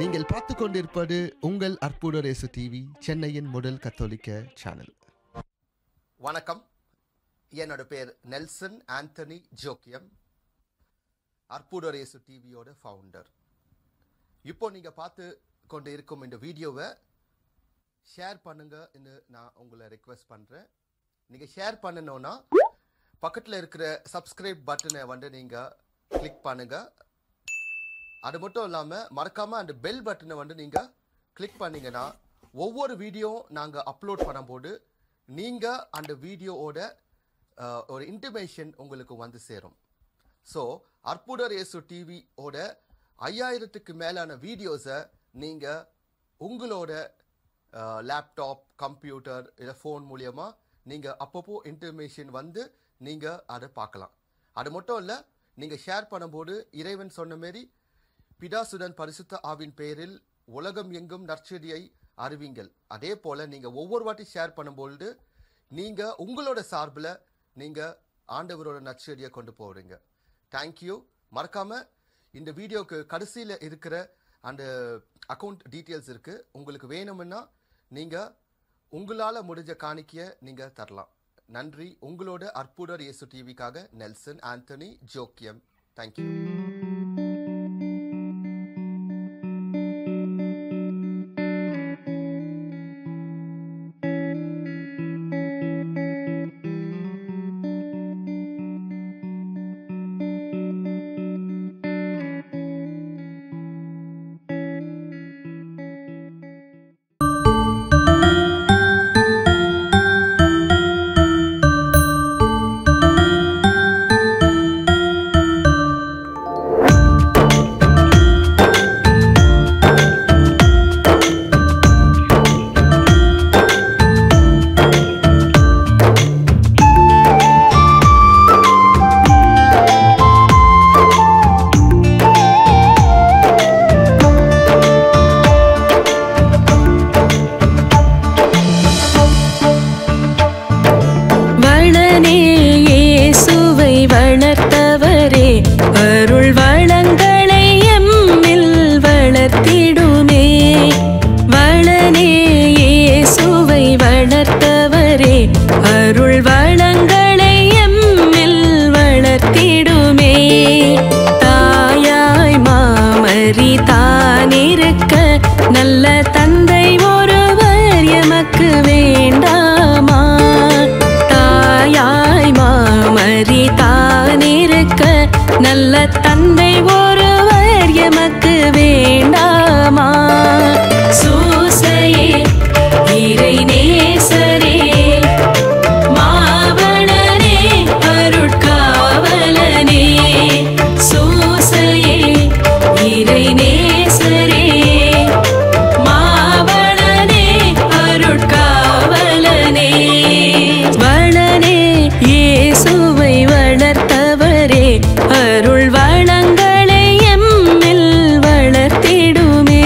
நீங்கள் பார்த்து கொண்டிருப்பது உங்கள் அற்புத ரேசு டிவி சென்னையின் முதல் கத்தோலிக்க சேனல் வணக்கம் என்னோட பேர் நெல்சன் ஆண்டனி ஜோக்கியம் அற்புதரேசு டிவியோட ஃபவுண்டர் இப்போ நீங்கள் பார்த்து கொண்டு இருக்கும் இந்த வீடியோவை ஷேர் பண்ணுங்கன்னு நான் உங்களை ரெக்வெஸ்ட் பண்ணுறேன் நீங்கள் ஷேர் பண்ணணும்னா பக்கத்தில் இருக்கிற சப்ஸ்கிரைப் பட்டனை வந்து நீங்கள் கிளிக் பண்ணுங்கள் அது மட்டும் இல்லாமல் மறக்காமல் அந்த பெல் பட்டனை வந்து நீங்கள் கிளிக் பண்ணீங்கன்னா ஒவ்வொரு வீடியோ நாங்கள் அப்லோட் பண்ணும்போது நீங்கள் அந்த வீடியோவோட அஹ், ஒரு இன்டிமேஷன் உங்களுக்கு வந்து சேரும் ஸோ அற்புதர் இயேசு டிவியோட ஐயாயிரத்துக்கு மேலான வீடியோஸை நீங்கள் உங்களோட லேப்டாப் கம்ப்யூட்டர் இல்லை ஃபோன் மூலியமா நீங்கள் அப்பப்போ இன்டர்மேஷன் வந்து நீங்கள் அதை பார்க்கலாம் அது மட்டும் இல்லை நீங்கள் ஷேர் பண்ணும்போது இறைவன் சொன்ன மாரி பிதாசுடன் பரிசுத்த ஆவின் பெயரில் உலகம் எங்கும் நற்செடியை அறிவிங்கள் அதே போல் நீங்கள் ஒவ்வொரு வாட்டி ஷேர் பண்ணும்பொழுது நீங்கள் உங்களோட சார்பில் நீங்கள் ஆண்டவரோட நற்செடியை கொண்டு போகிறீங்க தேங்க்யூ மறக்காமல் இந்த வீடியோக்கு கடைசியில் இருக்கிற அந்த அக்கௌண்ட் டீட்டெயில்ஸ் இருக்குது உங்களுக்கு வேணும்னா நீங்கள் உங்களால் முடிஞ்ச காணிக்கையை நீங்கள் தரலாம் நன்றி உங்களோட அற்புதர் இயேசு டிவிக்காக நெல்சன் ஆண்டனி ஜோக்கியம் தேங்க்யூ வளனே இயேசுவை வளர்த்தவரே அருள் வளங்களை எம்மில் வளர்த்திடுமே வளனே இயேசுவை வளர்த்தவரே அருள் வளங்களை எம்மில் வளர்த்திடுமே தாயாய் மாமரி தானிருக்க நல்ல தந்தை ஒருவர் எமக்கு வேண்டாமா தாயாய் மாமரி தானிருக்க நல்ல தந்தை ஒருவர் எமக்கு வேண்டாமா சூசையே இறை நேசரே மாவளனே அருட்காவலனே சூசையே இறை நேசரே மாவளனே அருட்காவலனே வளனே இயேசுவை வளர்த்தவரே அருள் வளங்களை எம்மில் வளர்த்திடுமே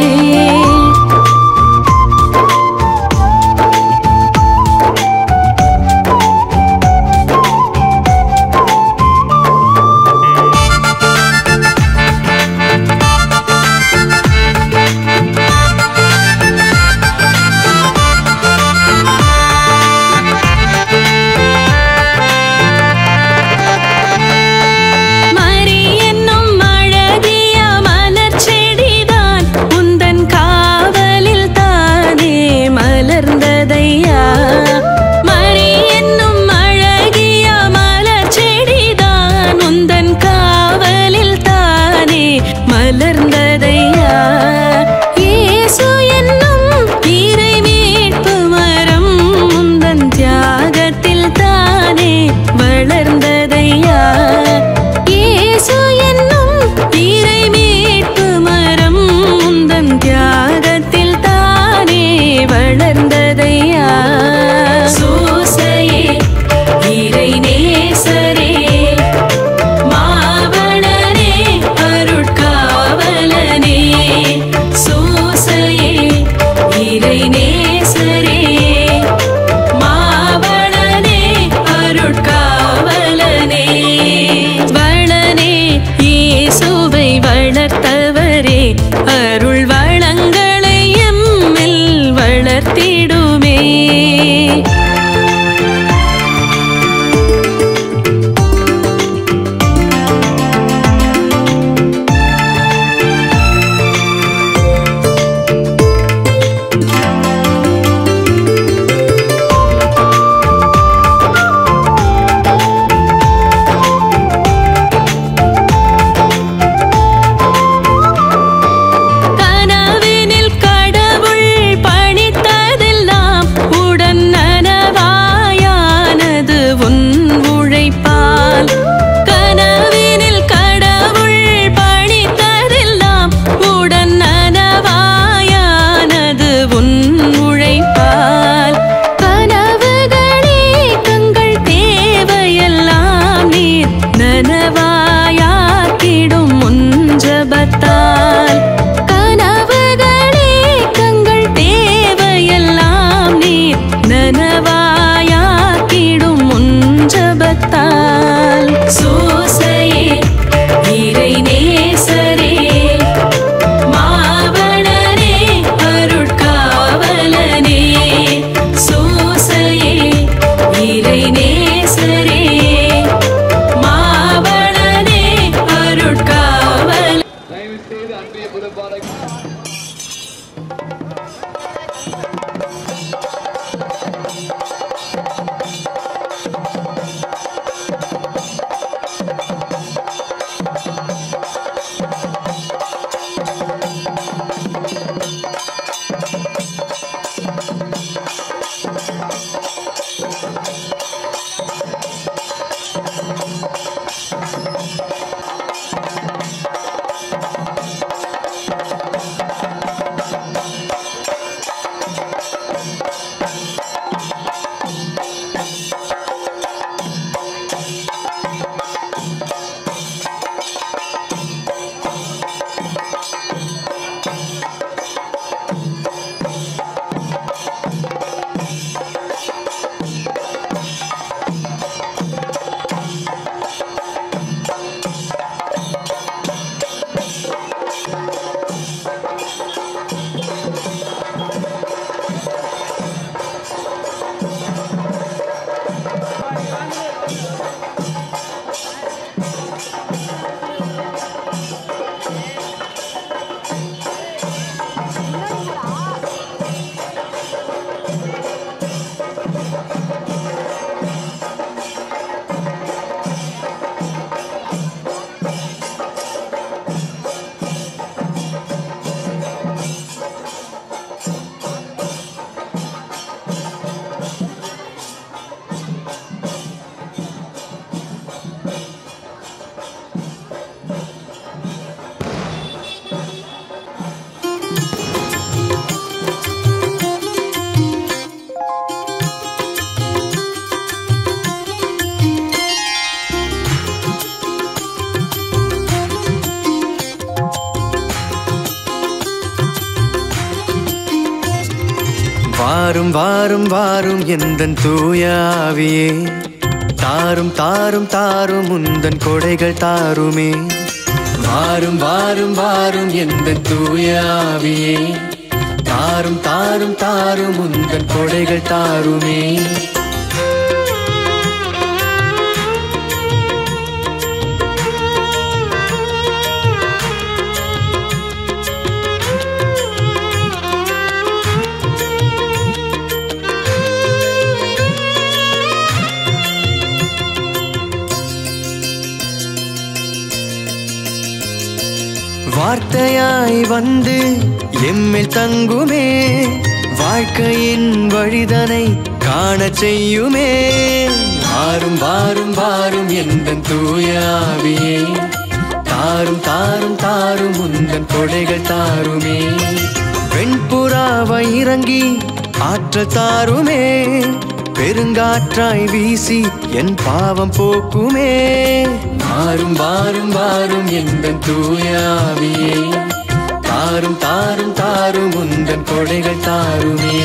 மரி என்னும் அழகிய மலர் செடிதான் உந்தன் காவலில் தானே மலர்ந்ததையா மரி என்னும் அழகிய மலர் செடிதான் உந்தன் காவலில் தானே மலர்ந்ததையா இயேசு என்னும் இறை மீட்பு மரம் உந்தன் தியாகத்தில் தானே வளர்ந்ததையா இயேசு என்னும் இறை மீட்பு மரம் உந்தன் தியாகத்தில் தானே வளர்ந்ததையா சூசையே இறை நேசரே மாவளனே அருட்காவலனே வாரும் வாரும் வாரும் எந்தன் தூயாவியே தாரும் தாரும் தாரும் உந்தன் கொடைகள் தாருமே வாரும் வாரும் வாரும் எந்தன் தூயாவியே தாரும் தாரும் தாரும் உந்தன் கொடைகள் தாருமே வார்த்தையாய் வந்து எம்மில் தங்குமே வாழ்க்கையின் வழிதனை காணச் செய்யுமே வாரும் வாரும் வாரும் எந்த தூயாவியே தாரும் தாரும் தாரும் உந்தன் கொடைகள் தாருமே வெண்புறாவை இறங்கி ஆற்றல் தாருமே பெருங்காற்றாய் வீசி என் பாவம் போக்குமே வாரும் வாரும் வாரும் எந்த தூயாவியே தாரும் தாரும் தாரும் உந்தன் கொடைகள் தாருமே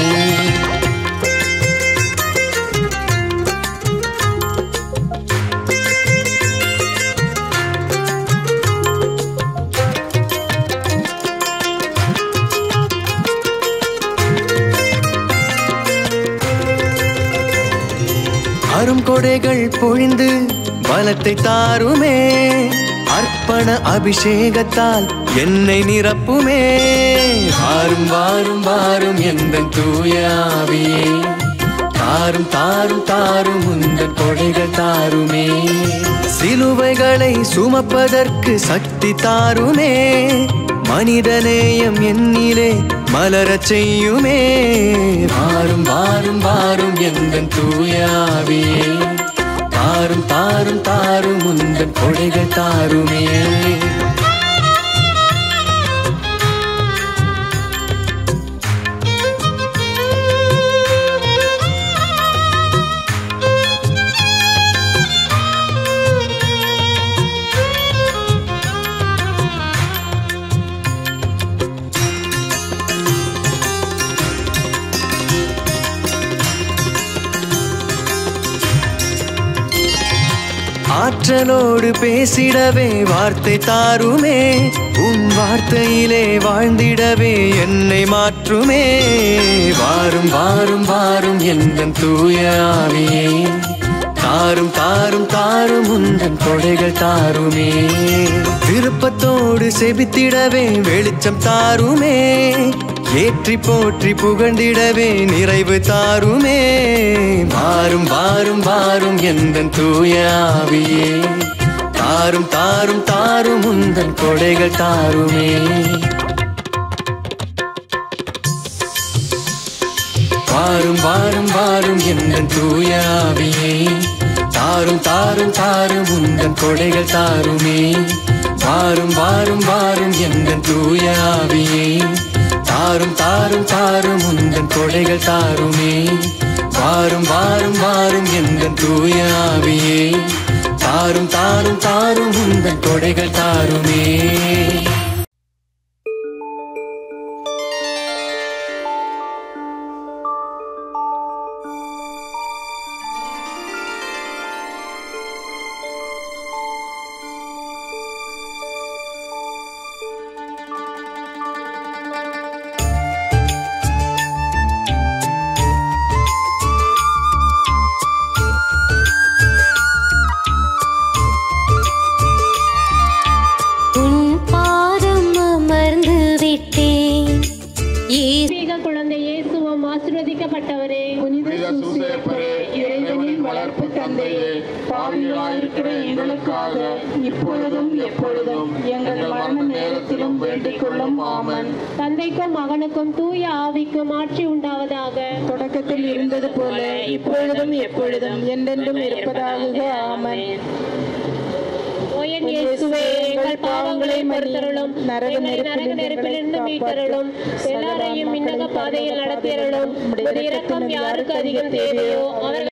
அருங்கொடைகள் பொழிந்து பலத்தை தாருமே அர்ப்பண அபிஷேகத்தால் என்னை நிரப்புமே வாரும் வாரும் வாரும் எந்த தூயாவியே தாரும் தாரும் தாரும் உந்தன் கொடைகள் தாருமே சிலுவைகளை சுமப்பதற்கு சக்தி தாருமே மனிதநேயம் என்னிலே மலரச் செய்யுமே வாரும் வாரும் வாரும் எந்த தூயாவியே தாரும் தாரும் தாரும் உந்தன் கொடைகள் தாருமே ஆற்றலோடு பேசிடவே வார்த்தை தாருமே உன் வார்த்தையிலே வாழ்ந்திடவே என்னை மாற்றுமே வாரும் வாரும் வாரும் எந்த தூயாவியே தாரும் தாரும் தாரும் உந்தன் கொடைகள் தாருமே விருப்பத்தோடு செபித்திடவே வெளிச்சம் தாருமே ஏற்றி போற்றி புகழ்ந்திடவே நிறைவு தாருமே வாரும் வாரும் வாரும் எந்தன் தூய ஆவியே தாரும் தாரும் தாரும் உந்தன் கொடைகள் தாருமே வாரும் வாரும் வாரும் எந்தன் தூய ஆவியே தாரும் தாரும் தாரும் உந்தன் கொடைகள் தாருமே வாரும் வாரும் வாரும் எந்தன் தூய ஆவியே தாரும் தாரும் தாரும் உந்தன் கொடைகள் தாருமே வாரும் வாரும் வாரும் எந்தன் தூய ஆவியே தாரும் தாரும் தாரும் உந்தன் கொடைகள் தாருமே உன் பாதம் அமர்ந்து விட்டேன் இயேசு தெய்வீக குழந்தை இயேசுவும் ஆசீர்வதிக்கப்பட்டவரே புனித சூசேப்பரே இறைவனின் வளர்ப்பு தந்தையே பாவிகளாயிருக்கிற எங்களுக்காக இப்பொழுதும் எப்பொழுதும் எங்கள் மரண நேரத்திலும் வேண்டிக் கொள்ளும் ஆமன் தந்தைக்கும் மகனுக்கும் தூய ஆவிக்கும் ஆட்சி உண்டாவதாக தொடக்கத்தில் இருந்தது போல இப்பொழுதும் எப்பொழுதும் என்றென்றும் இருப்பதாக ஆமன் ஓயன் இயேசுவே எங்கள் பாவங்களை மறுத்தருளும் நரக நெருப்பிலிருந்து மீட்டருளும் எல்லாரையும் விண்ணக பாதையில் நடத்தியருளும் உமது இரக்கம் யாருக்கு அதிகம் தேவையோ அவர்கள்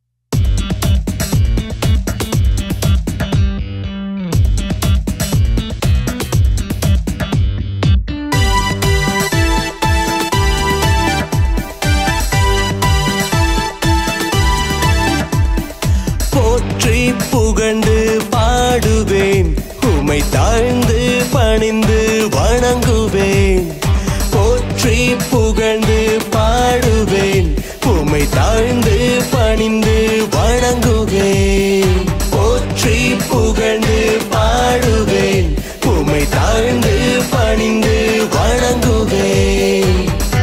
போற்றி புகழ்ந்து பாடுவேன் உமை தாழ்ந்து பணிந்து வணங்குவேன் போற்றி புகழ்ந்து பாடுவேன் உமை தாழ்ந்து பணிந்து வணங்குவேன் போற்றி புகழ்ந்து பாடுவேன் உமை தாழ்ந்து பணிந்து வணங்குவேன்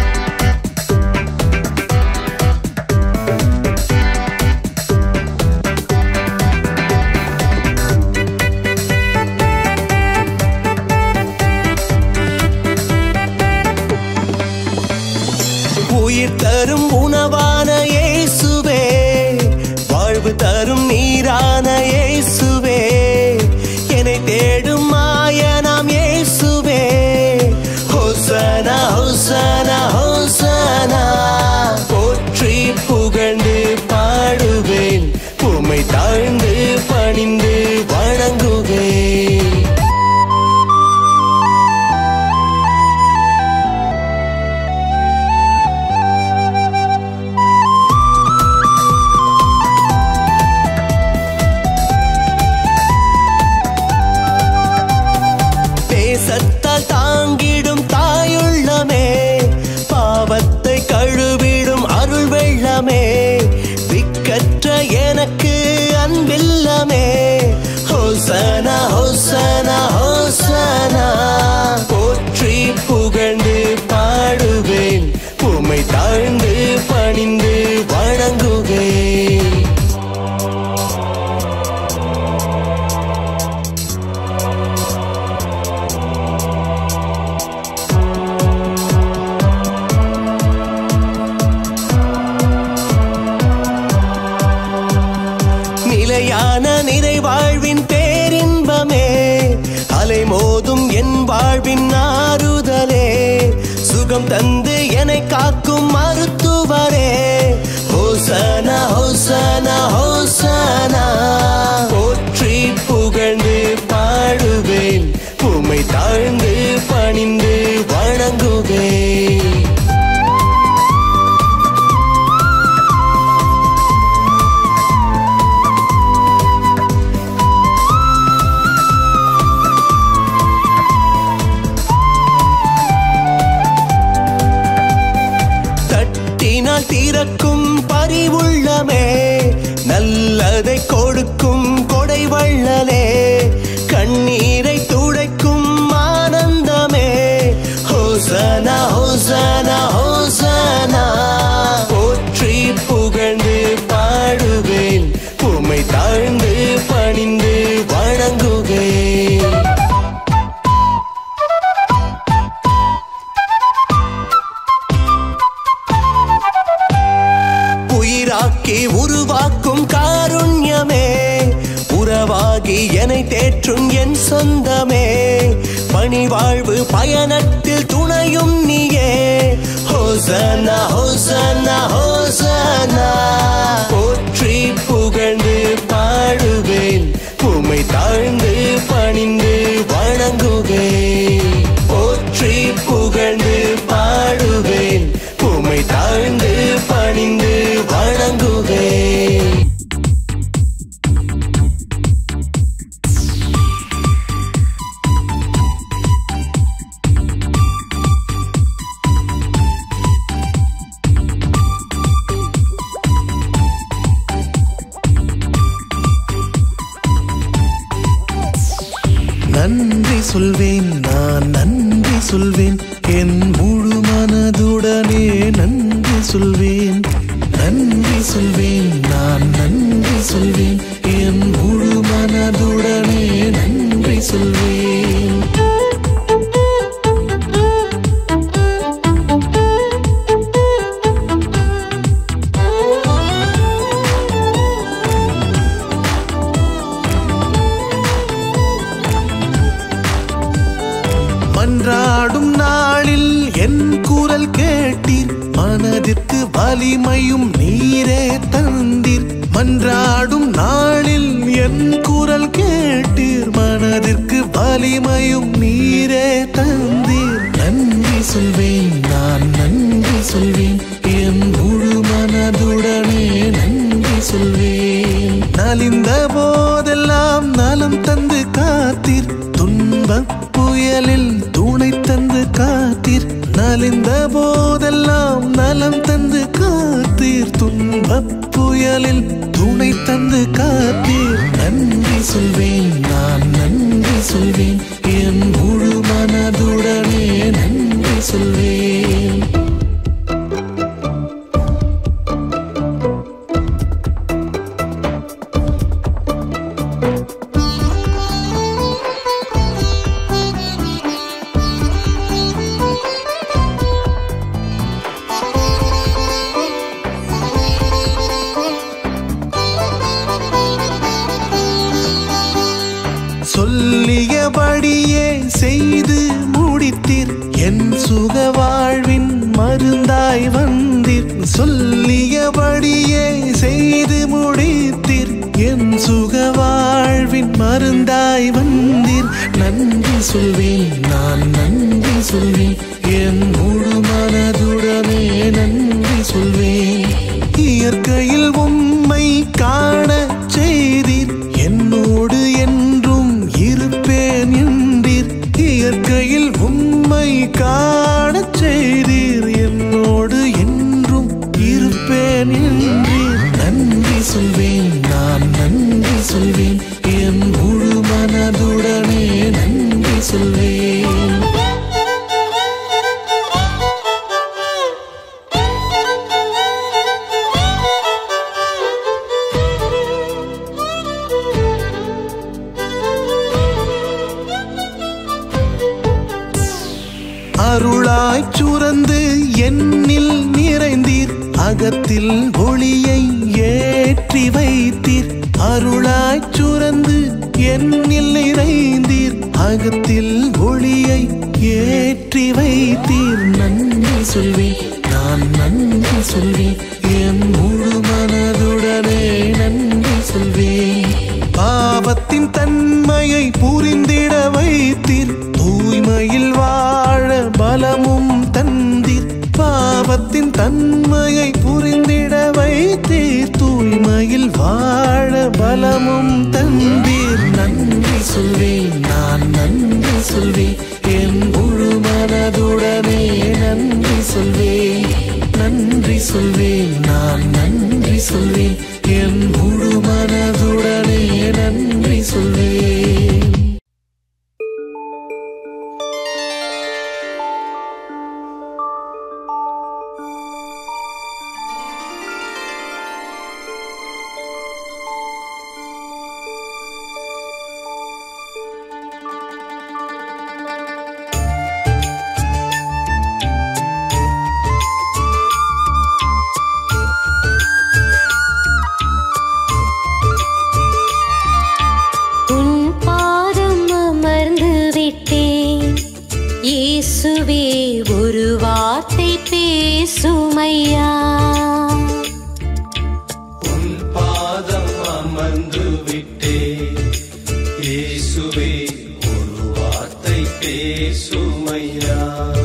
உயிர் தரும் உணவான இயேசுவே வாழ்வு தரும் நீரான இயேசுவே என்னை தேடும் மாயனாம் இயேசுவே ஹோசனா ஹோசனா ஹோசனா போற்றி புகழ்ந்து பாடுவேன் உமை தாழ்ந்து பணிந்து வணங்குவேன் தேசத்தால் தாங்கிடும் தாயுள்ளமே பாவத்தை கழுவிடும் அருள் வெள்ளமே திக்கற்ற எனக்கு அன்பில்லமே ஹோசனா ஹோசனா ஹோசனா போற்றி புகழ்ந்து பாடுவேன் உமை தாழ்ந்து பணிந்து வணங்குவேன் நிலையான நிறைவாழ்வின் பேரின்பமே அலைமோதும் என் வாழ்வின் ஆறுதலே சுகம் தந்து என்னை காக்கும் மருத்துவரே ஹோசனா ஹோசனா ஹோசனா போற்றி புகழ்ந்து பாடுவேன் உமை தாழ்ந்து பணிந்து வணங்குவேன் தட்டினால் திறக்கும் பரிவுள்ளமே நல்ல கொடுத்ததை கொடுக்கும் கொடை வள்ளலே கண்ணீரை துடைக்கும் ஆனந்தமே ஹோசனா ஹோசனா ஹோசனா போற்றி புகழ்ந்து பாடுவேன் உமை தாழ்ந்து பணிந்து வணங்குவேன் உயிராக்கி உருவாக்கும் காருண்யமே உறவாகி என்னை தேற்றும் என் சொந்தமே பணிவாழ்வு பயணத்தில் துணையும் நீயே ஹோசனா ஹோசனா ஹோசனா போற்றி புகழ்ந்து பாடுவேன் உமை தாழ்ந்து பணிந்து வணங்குவேன் போற்றி புகழ்ந்து பாடுவேன் உமை தாழ்ந்து பணிந்து வணங்குவேன் நன்றி சொல்வேன் நான் நன்றி சொல்வேன் என் முழு மனதுடனே நன்றி சொல்வேன் நன்றி சொல்வேன் நான் நன்றி சொல்வேன் என் முழு மனதுடனே நன்றி சொல்வேன் மன்றாடும் நாளில் என் குரல் கேட்டீர் மனதிற்கு வலிமையும் நீரே தந்தீர் மன்றாடும் நாளில் என் குரல் கேட்டீர் மனதிற்கு வலிமையும் நீரே தந்தீர் நன்றி சொல்வேன் நான் நன்றி சொல்வேன் என் முழு மனதுடனே நன்றி சொல்வேன் நலிந்த போதெல்லாம் நலம் தந்து காத்தீர் துன்பப் புயலில் துணை தந்து காத்தீர் நலிந்த போதெல்லாம் நலம் தந்து காத்தீர் துன்பப் புயலில் துணை தந்து காத்தீர் நன்றி சொல்வேன் நான் நன்றி சொல்வேன் என் முழு மனதுடனே நன்றி சொல்வேன் சொல்லியபடியே செய்து முடித்தீர் என் சுக வாழ்வின் மருந்தாய் வந்தீர் சொல்லியபடியே செய்து முடித்தீர் என் சுக வாழ்வின் மருந்தாய் வந்தீர் நன்றி சொல்வேன் நான் நன்றி சொல்வேன் என் முழு மனதுடனே நன்றி சொல்வேன் இயற்கையில் உம்மை காண செய்தீர் என்னோடு என்றும் இருப்பேன் என்றீர் இயற்கையில் உம்மை காணச் செய்தீர் என்னோடு என்றும் இருப்பேன் என்றீர் நன்றி சொல்வேன் நான் நன்றி சொல்வேன் என் முழு மனதுடனே நன்றி சொல்வேன் அருளாய் சுரந்து என்னில் நிறைந்தீர் அகத்தில் ஒளியை ஏற்றி வைத்தீர் அருளாய் சுரந்து என்னில் நிறைந்தீர் அகத்தில் ஒளியை ஏற்றி வைத்தீர் நன்றி சொல்வேன் நான் நன்றி சொல்வேன் என் முழு மனதுடனே நன்றி சொல்வேன் பாவத்தின் தன்மையை புரிந்திட வைத்தீர் தூய்மையில் வாழ பலமும் தந்தீர் பாவத்தின் தன்மையை புரிந்திட வைத்தீர் தூய்மையில் வாழ பலமும் தந்தீர் நன்றி சொல்வேன் நான் நன்றி சொல்வேன் என் முழு மனதுடனே நன்றி சொல்வேன் நன்றி சொல்வேன் நான் நன்றி சொல்வேன் என் முழு மனது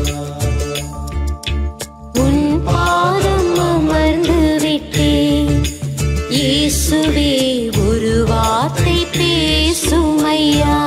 உன் பாதம் அமர்ந்து விட்டேன் இயேசுவே ஒரு வார்த்தை பேசுமையா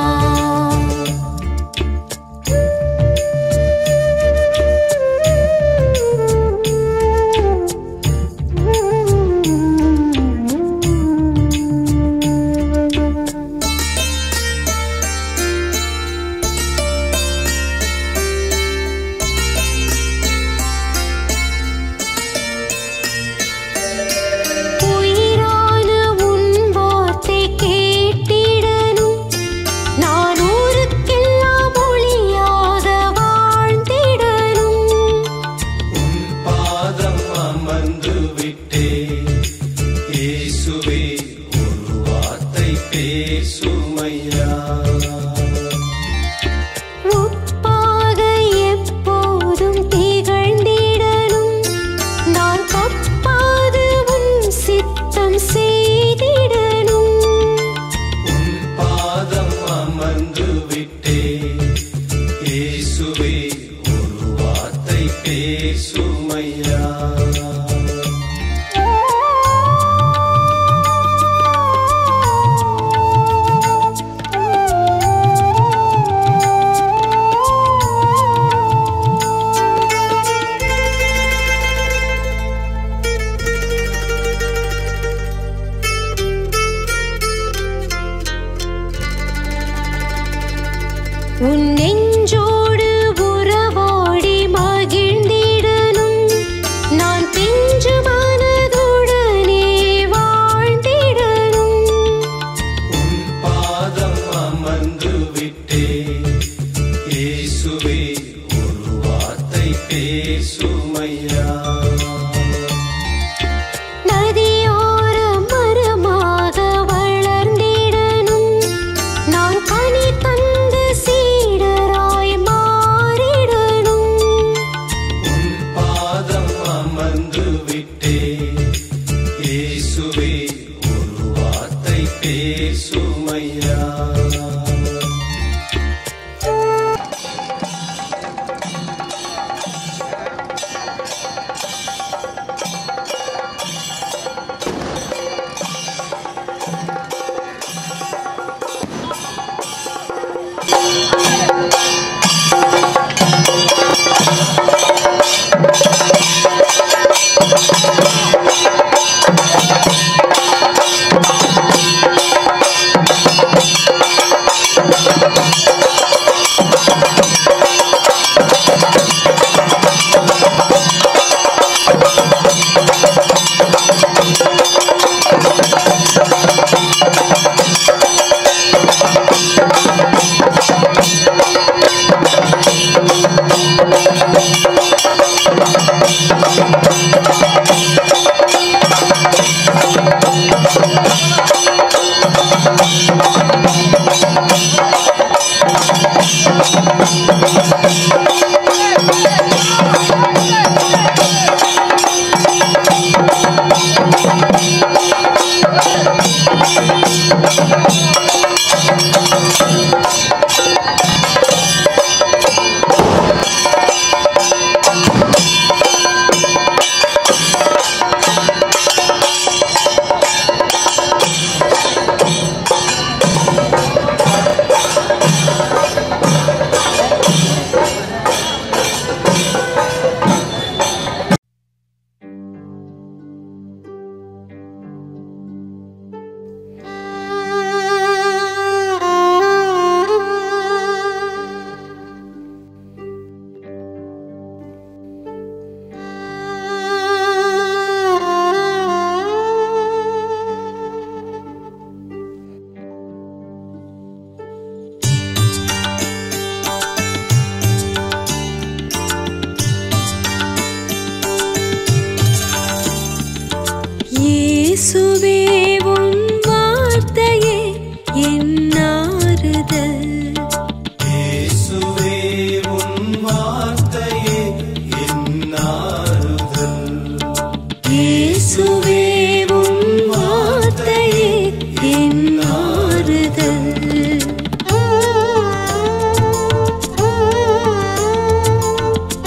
உயிரான உன் வார்த்தை கேட்டிடனும் நான் ஊருக்கெல்லாம் ஒளியாக வாழ்ந்திடனும் பாதம் அமர்ந்து விட்டே இயேசுவே ஒரு வார்த்தை பேசுமையா உப்பாக எப்போதும் திகழ்ந்திடனும் நான் தப்பாது உன் சித்தம் செய்திடனும் பாதம் அமர்ந்து விட்டே இயேசுவே ஒரு வார்த்தை பேசுமையா உன் நெஞ்சோடு உறவாடி மகிழ்ந்திடனும் நான் பிஞ்சு மனதுடனே வாழ்ந்திடனும் பாதம் அமர்ந்து விட்டே இயேசுவே ஒரு வார்த்தை பேசுமையா நதியோர மரமாக வளர்ந்திடனும் நான் கனி தந்து சீடராய் மாறிடனும் பாதம் அமர்ந்து விட்டே இயேசுவே ஒரு வார்த்தை பேசுமையா இயேசுவே உன் வார்த்தையே என் ஆறுதல் இயேசுவே உன் வார்த்தையே என் ஆறுதல் இயேசுவே உன் வார்த்தையே என் ஆறுதல்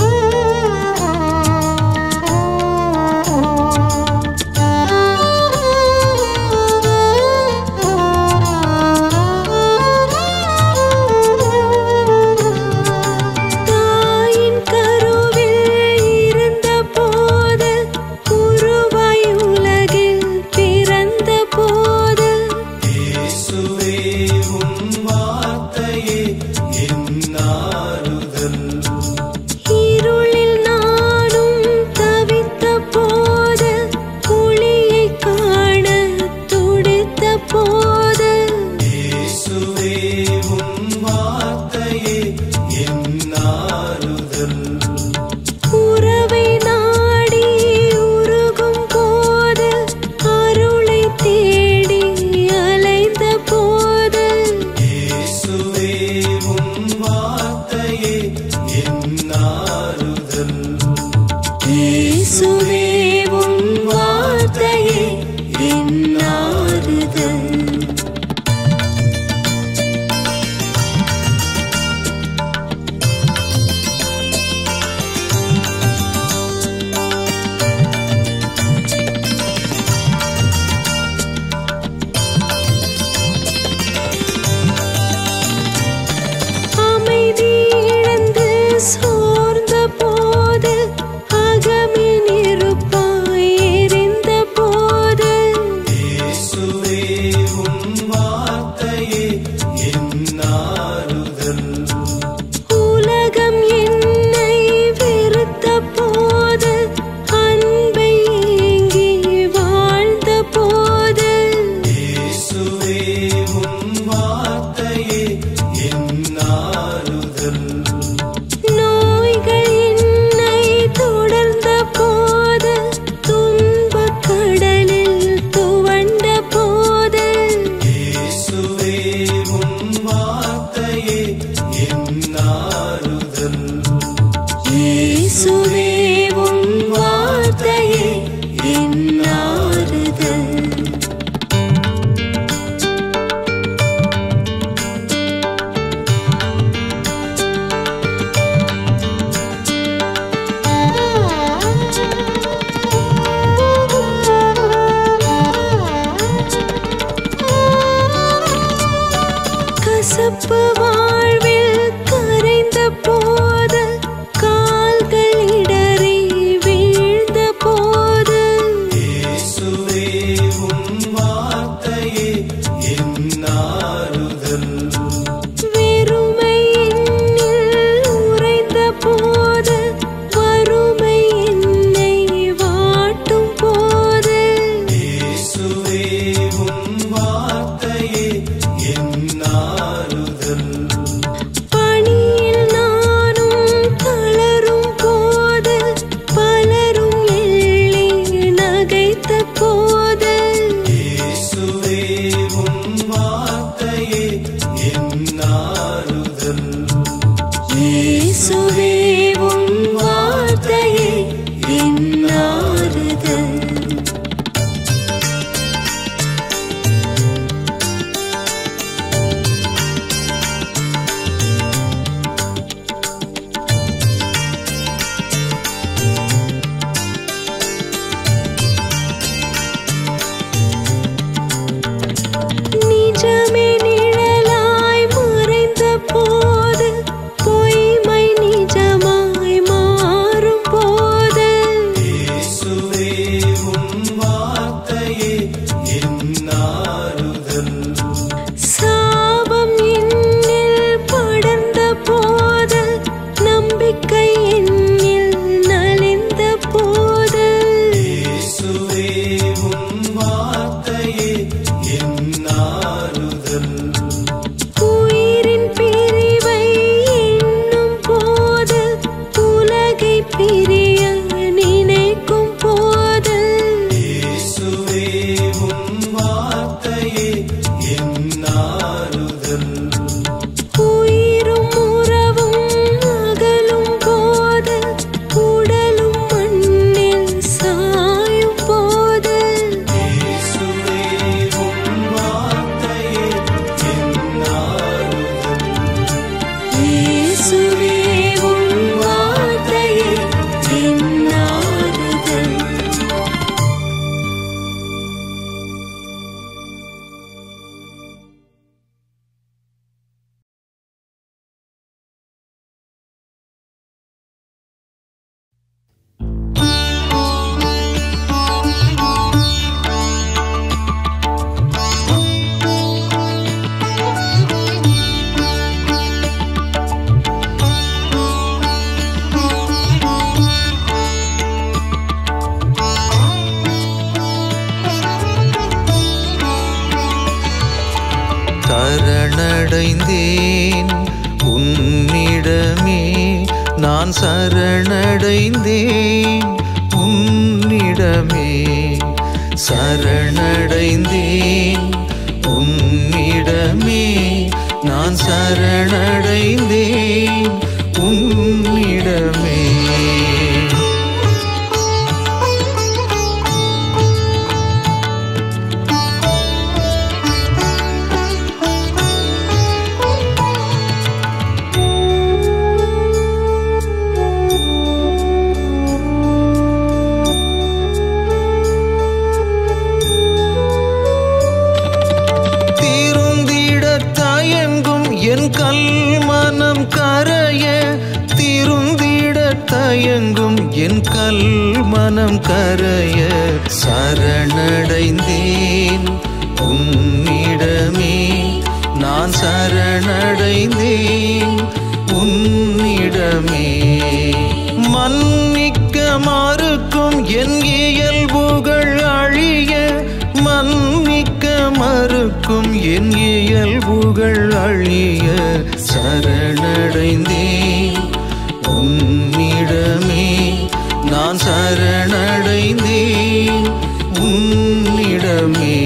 இயேசுவே உன் வார்த்தையே என் ஆறுதல் கசப்பு வாழ்வில் கரைந்த போது கால்கள் இடறி வீழ்ந்த போது இயேசுவே உம் வார்த்தையே என் ஆறுதல் வெறுமை என்னில் உறைந்த போது வறுமை என்னை வாட்டும் போது இயேசுவே உம் வார்த்தையே என் ஆறுதல் பணியில் நானும் தளரும் போது பலரும் எள்ளி நகைத்த போது இயேசுவே உம் வார்த்தையே என் ஆறுதல் இயேசுவே உன் வார்த்தையே என் ஆறுதல் நிஜமே நிழலாய் மறைந்த போது பொய்மை நிஜமாய் மாறும் போது இயேசுவே உம் வார்த்தையே என் ஆறுதல் சாபம் என்னில் படர்ந்த போது நம்பிக்கை என்னில் நலிந்த போது இயேசுவே உம் வார்த்தையே என் ஆறுதல் உயிரின் பிரிவை எண்ணும் போது உலகை பிரிய நினைக்கும் போது இயேசுவே உம் வார்த்தையே என் ஆறுதல் உயிரும் உறவும் அகலும் போது உடலும் மண்ணில் சாயும் போது இயேசுவே உம் வார்த்தையே என் ஆறுதல் இயேசுவே உன் வார்த்தையே என் ஆறுதல் சரணடைந்தேன் உன்னிடமே நான் சரணடைந்தேன் உன்னிடமே சரணடைந்தேன் உன்னிடமே நான் சரணடைந்தேன் உன்னிடமே தீருந்திட தயங்கும் என் கல் மனம் கரைய தீருந்திட தயங்கும் என் கல் மனம் கரைய சரணடைந்தேன் உன்னிடமே நான் சரணடைந்தேன் உன்னிடமே மன்னிக்க மறுக்கும் என் இயல்புகள் அழிய மன்னிக்க மறுக்கும் என் இயல்புகள் அழிய சரணடைந்தேன் உன்னிடமே நான் சரணடைந்தேன் உன்னிடமே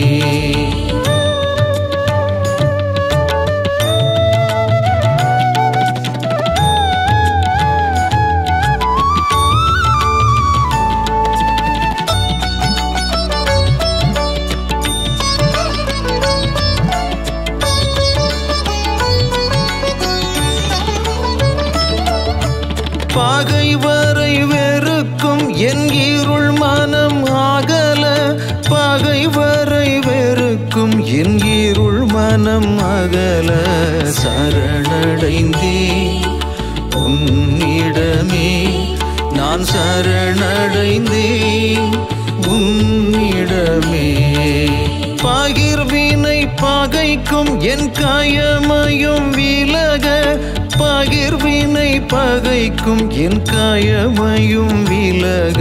சரணடைந்தேன் உன்னிடமே நான் சரணடைந்தேன் உன்னிடமே பகிர்வினை பகைக்கும் என் காயமையும் விலக பகிர்வினை பகைக்கும் என் காயமையும் விலக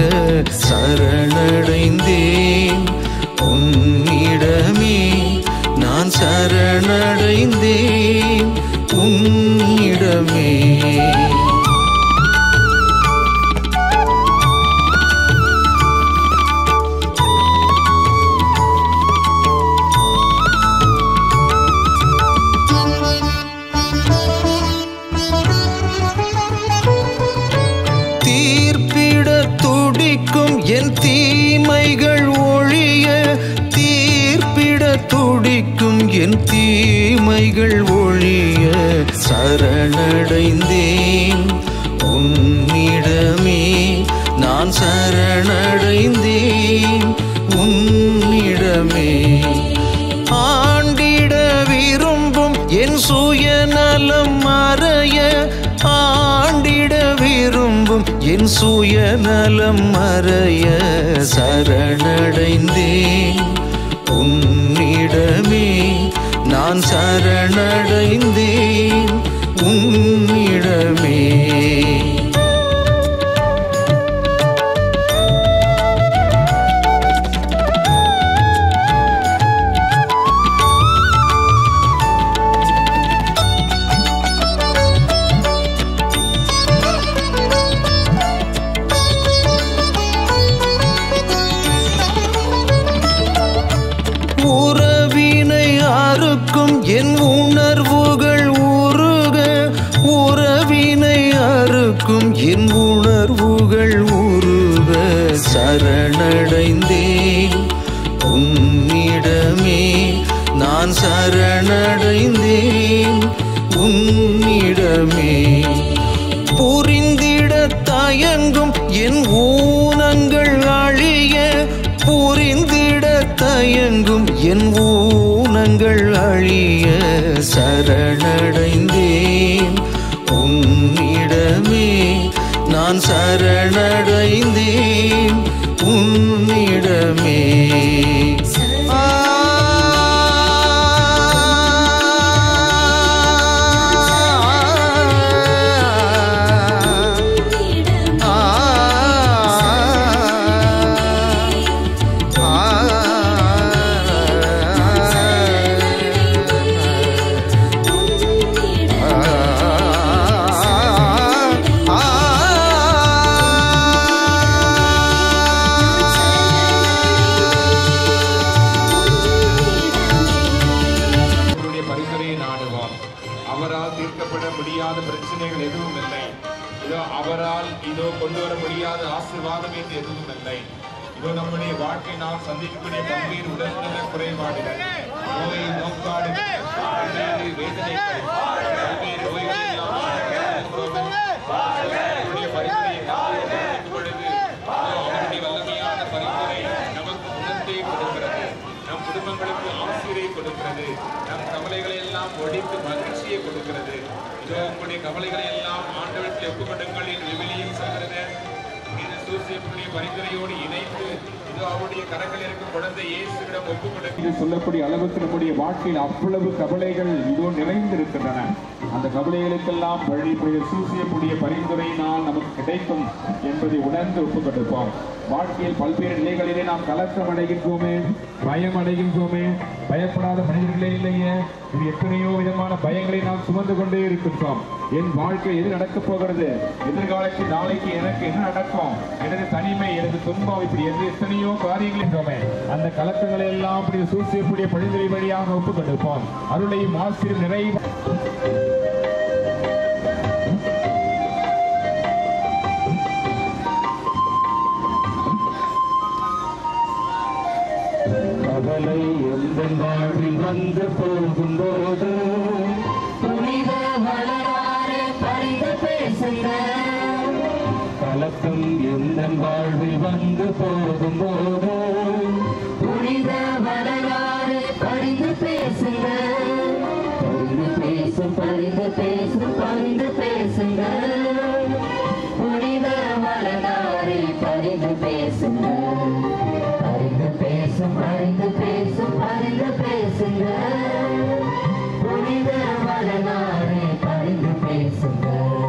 சரணடைந்தேன் உன்னிடமே நான் சரணடைந்தேன் உன்னிடமே தீர்ப்பிட துடிக்கும் என் தீமைகள் ஒழிய தீர்ப்பிட துடிக்கும் என் தீமைகள் ஒழிய சரணடைந்தேன் உன்னிடமே நான் சரணடைந்தேன் உன்னிடமே ஆண்டிட விரும்பும் என் சுயநலம் மறைய ஆண்டிட விரும்பும் என் சுயநலம் மறைய சரணடைந்தேன் உன்னிடமே நான் சரணடைந்தேன் உன்னிடமே உறவினை அறுக்கும் என் உணர்வுகள் உருக உறவினை அறுக்கும் என் உணர்வுகள் உருக சரணடைந்தேன் உன்னிடமே நான் சரணடைந்தேன் உன்னிடமே புரிந்திட தயங்கும் என் ஊனங்கள் அழிய புரிந்திட தயங்கும் என் ஊனங்கள் அழிய சரணடைந்தேன் உன்னிடமே நான் சரணடைந்தேன் உன்னிடமே அவருடைய பரிந்துரையை நாடுவோம் அவரால் தீர்க்கப்பட முடியாத பிரச்சனைகள் எதுவும் இல்லை இதோ அவரால் இதோ கொண்டு வர முடியாத ஆசீர்வாதம் என்று எதுவும் இல்லை இதோ நம்முடைய வாழ்க்கை நாம் சந்திக்கக்கூடிய பல்வேறு உடல்நல குறைபாடுகள் நோய் நோக்காடுகள் பல்வேறு வேதனைகள் பல்வேறு நோய்களை எல்லாம் அவருடைய பரிந்துரையை கேட்கும் பொழுது இதோ அவருடைய வல்லமையான பரிந்துரை நமக்கு குணத்தை கொடுக்கிறது நம் குடும்பங்களுக்கு ஆசிரியை கொடுக்கிறது நம் கவலைகளை எல்லாம் ஒழித்து மகிழ்ச்சியை கொடுக்கிறது இதோ உங்களுடைய கவலைகளை எல்லாம் ஆண்டவரத்தில் ஒப்புக்கொடுங்கள் என்று விவிலியம் சொல்கிறது இந்த சூசியப்படிய பரிந்துரையோடு இணைத்து இதோ அவருடைய கரங்கள் இருக்கும் குழந்தை இயேசுவிடம் ஒப்புக்கொடுக்க இது சொல்லக்கூடிய அளவுக்கு நம்முடைய வாழ்க்கையில் அவ்வளவு கவலைகள் இதோ நிறைந்திருக்கின்றன அந்த கவலைகளுக்கெல்லாம் வழி புனித சூசியக்கூடிய பரிந்துரையினால் நமக்கு கிடைக்கும் என்பதை உணர்ந்து ஒப்புக்கொடுப்போம் வாழ்க்கையில் பல்வேறு நிலைகளிலே நாம் கலக்கம் அடைகின்றோமே பயம் அடைகின்றோமே பயப்படாத மனிதர்களே இல்லையே இது எத்தனையோ விதமான பயங்களை நாம் சுமந்து கொண்டே இருக்கின்றோம் என் வாழ்க்கை எது நடக்கப் போகிறது எதிர்காலத்தில் நாளைக்கு எனக்கு என்ன நடக்கும் எனது தனிமை எனது துன்பம் இப்படி எது எத்தனையோ காரியங்கள் என்றோமே அந்த கலக்கங்களை எல்லாம் இப்படி சூசியக்கூடிய பழிந்துரை வழியாக ஒப்புக் கொடுப்போம் அருளையும் ஆசிரியர் நிறைவு கவலை எந்த வாழ்வில் வந்து போகும்போது புனித வளராறு பரிந்து பேசுங்க கலக்கம் எந்த வாழ்வில் வந்து போகும்போது புனித வளராறு பரிந்து பேசுங்க பரிந்து பேச பேசும் பரிந்து பேசும் பரிந்து பேசுங்க புனித மலனாரே பரிந்து பேசுங்க பரிந்து பேசும் பரிந்து பேசும் பரிந்து பேசுங்க புனித மலனாரே பரிந்து பேசுங்க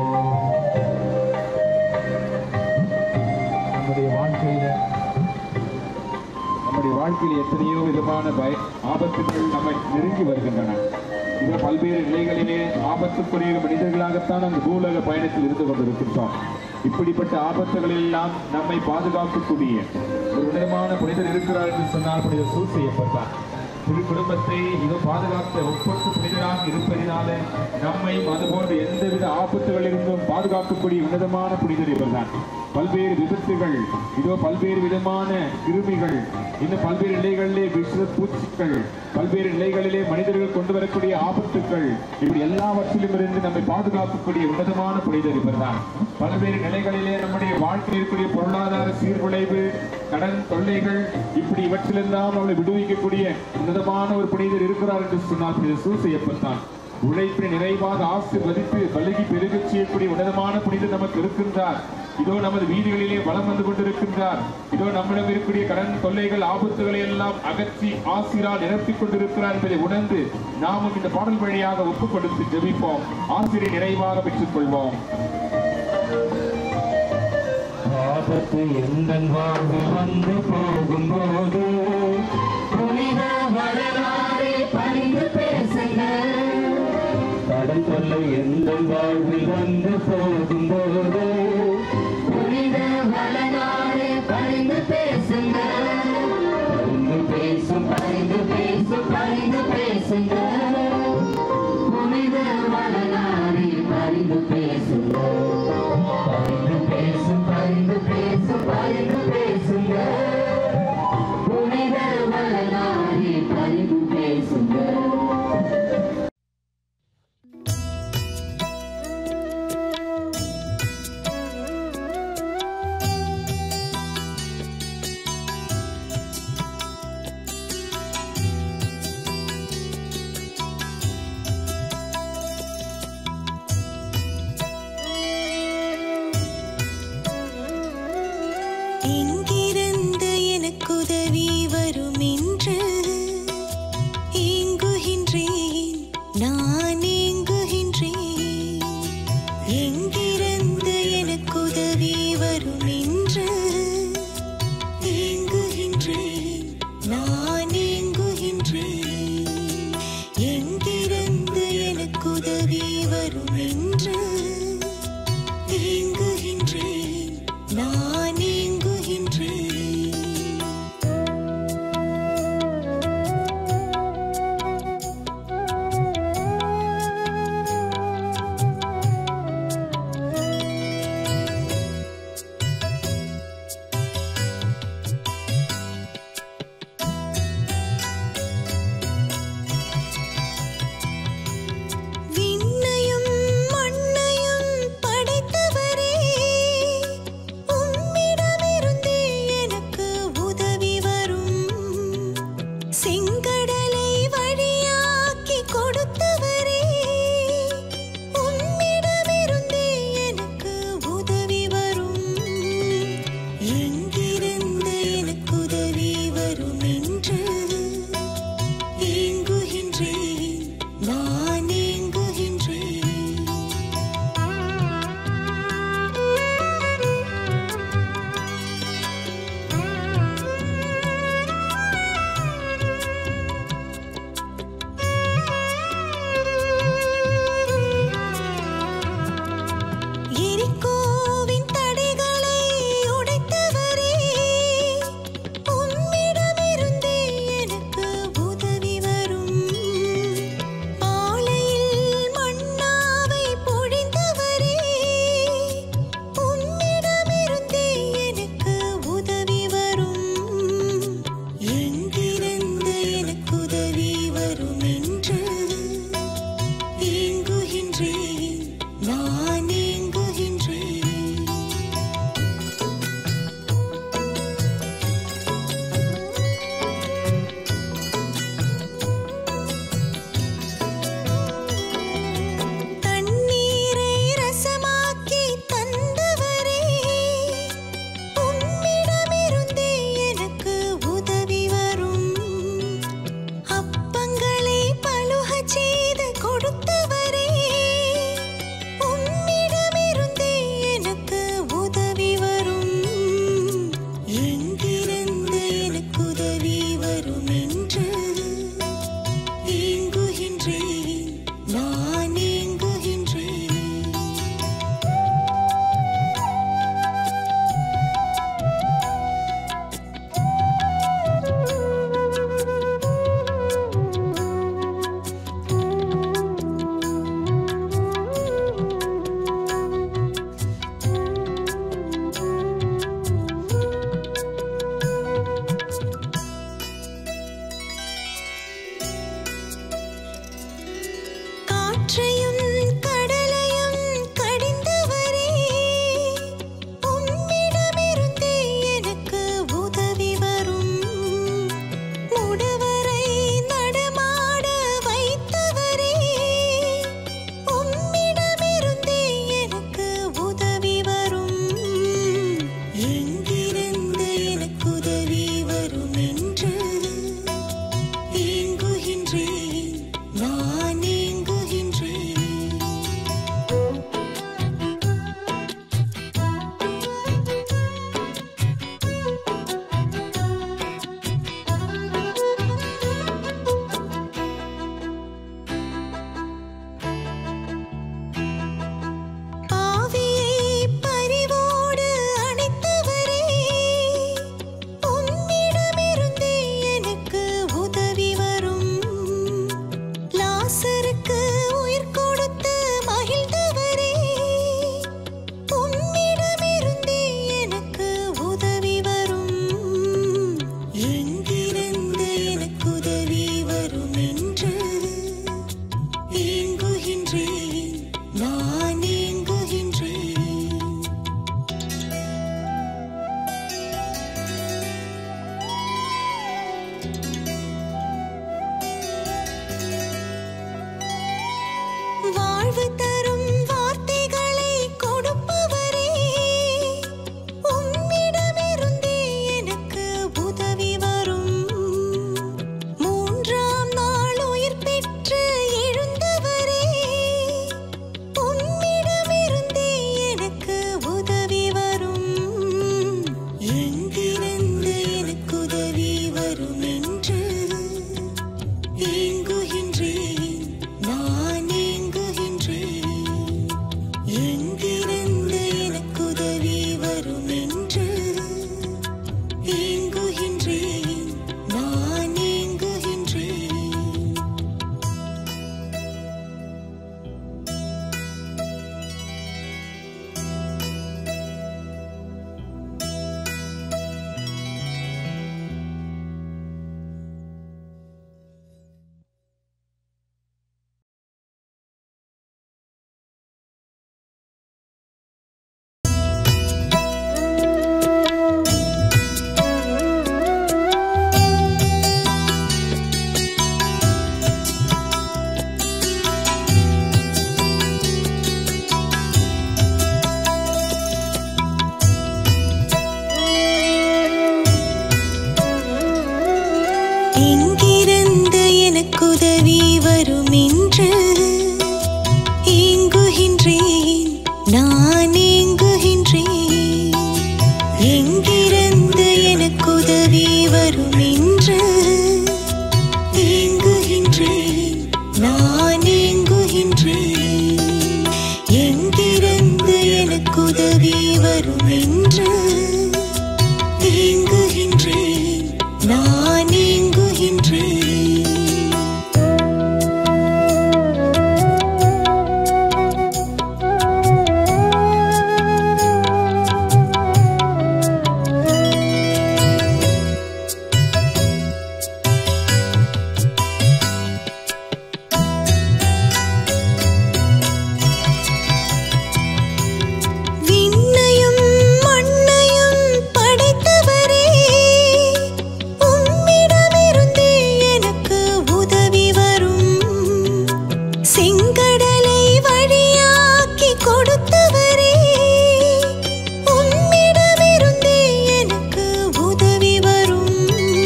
நம்முடைய வாழ்க்கையில நம்முடைய வாழ்க்கையில் எத்தனையோ விதமான பய ஆபத்துகள் நம்மை நெருங்கி வருகின்றன இது பல்வேறு நிலைகளிலே ஆபத்துக்குரிய மனிதர்களாகத்தான் அந்த பூலக பயணத்தில் இருந்து கொண்டிருக்கின்றோம் இப்படிப்பட்ட ஆபத்துகளில் எல்லாம் நம்மை பாதுகாக்கக்கூடிய ஒரு உன்னதமான புனிதர் இருக்கிறார் என்று சொன்னால் புனிதர் சூழ் செய்யப்பட்டார் திரு குடும்பத்தை இதோ பாதுகாக்க ஒப்பற்று புனிதராக இருப்பதினாலே நம்மை அதுபோன்ற எந்தவித ஆபத்துகளிலிருந்தும் பாதுகாக்கக்கூடிய உன்னதமான புனிதர் இவர்தான் பல்வேறு விபத்துகள் இதோ பல்வேறு விதமான கிருமிகள் இன்னும் பல்வேறு நிலைகளிலே விஷ பூச்சிகள் பல்வேறு நிலைகளிலே மனிதர்கள் கொண்டு வரக்கூடிய ஆபத்துக்கள் இப்படி எல்லாவற்றிலும் இருந்து நம்மை பாதுகாக்கக்கூடிய உன்னதமான புனிதர் இவர்தான் பல்வேறு நிலைகளிலே நம்முடைய வாழ்க்கையில் இருக்கக்கூடிய பொருளாதார சீர்குலைவு கடன் தொல்லைகள் இப்படி இவற்றிலெல்லாம் நம்மளை விடுவிக்கக்கூடிய உன்னதமான ஒரு புனிதர் இருக்கிறார் என்று சொன்னால் புனிதர் சூழ் செய்யப்பட்டான் உழைப்பினை நிறைவாக ஆசிர்வதித்து பலுகி பெருகச் செய்யக்கூடிய உன்னதமான புனிதர் நமக்கு இருக்கின்றார் இதோ நமது வீடுகளிலே வலம் வந்து கொண்டிருக்கின்றார் இதோ நம்மிடம் இருக்கக்கூடிய கடன் தொல்லைகள் ஆபத்துகளை எல்லாம் அகற்றி ஆசிரால் நிரப்பிக் கொண்டிருக்கிறார் என்பதை உணர்ந்து நாமும் இந்த பாடல் வழியாக ஒப்புக் கொடுத்து ஜெபிப்போம் ஆசிரியை நிறைவாக பெற்றுக் கொள்வோம் ஆபத்து எந்த வாழ்வில் வந்து போகும்போது புனித மலனாரே பரிந்து பேசுங்க கடன் தொல்லை எந்த வாழ்வில் வந்து போகும்போது புனித மலனாரே பரிந்து பேசுங்க பரிந்து பேசும் பரிந்து பேசும் பரிந்து பேசுங்க புனித மலனாரே பரிந்து பேசுங்க பரிந்து பேசும் பரிந்து பேசும் பரிந்து பேசுங்க புனித மலனாரே பரிந்து பேசுங்க எங்கிருந்து எனக்கு உதவி வரும் என்று ஏங்குகின்றேன் நான் ஏங்குகின்றேன் எங்கிருந்து எனக்கு உதவி வரும் என்று ஏங்குகின்றேன் நான் ஏங்குகின்றேன் எங்கிருந்து எனக்கு உதவி வரும் என்று ஏங்குகின்றேன் நான் ஏங்குகின்றேன் விண்ணையும் மண்ணையும் படைத்தவரே உம்மிடமிருந்தே எனக்கு உதவி வரும் செங்கடலை வழியாக்கி கொடுத்தவரே உம்மிடமிருந்தே எனக்கு உதவி வரும் எங்கிருந்து எனக்கு உதவி வரும் என்று ஏங்குகின்றேன் நான் ஏங்குகின்றேன் எரிகோவின் தடைகளை உடைத்தவரே எங்கிருந்து எனக்கு உதவி வரும் என்று ஏங்குகின்றேன் நான் ஏங்குகின்றேன் எங்கிருந்து எனக்கு உதவி வரும் என்று ஏங்குகின்றேன் நான் ஏங்குகின்றேன் விண்ணையும் மண்ணையும் படைத்தவரே உம்மிடமிருந்தே எனக்கு உதவி வரும் செங்கடலை வழியாக்கி கொடுத்தவரே உம்மிடமிருந்தே எனக்கு உதவி வரும்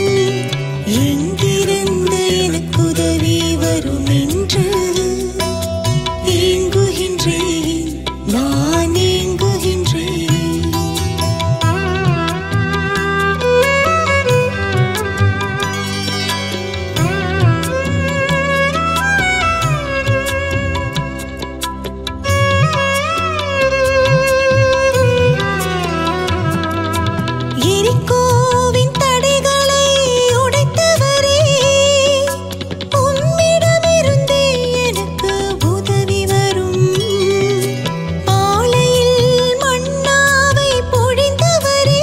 எங்கிருந்து எனக்கு உதவி வரும் என்று ஏங்குகின்றேன் நான் ஏங்குகின்றேன் எரிகோவின் தடைகளை உடைத்தவரே உம்மிடமிருந்தே எனக்கு உதவி வரும் பாலையில் மன்னாவை பொழிந்தவரே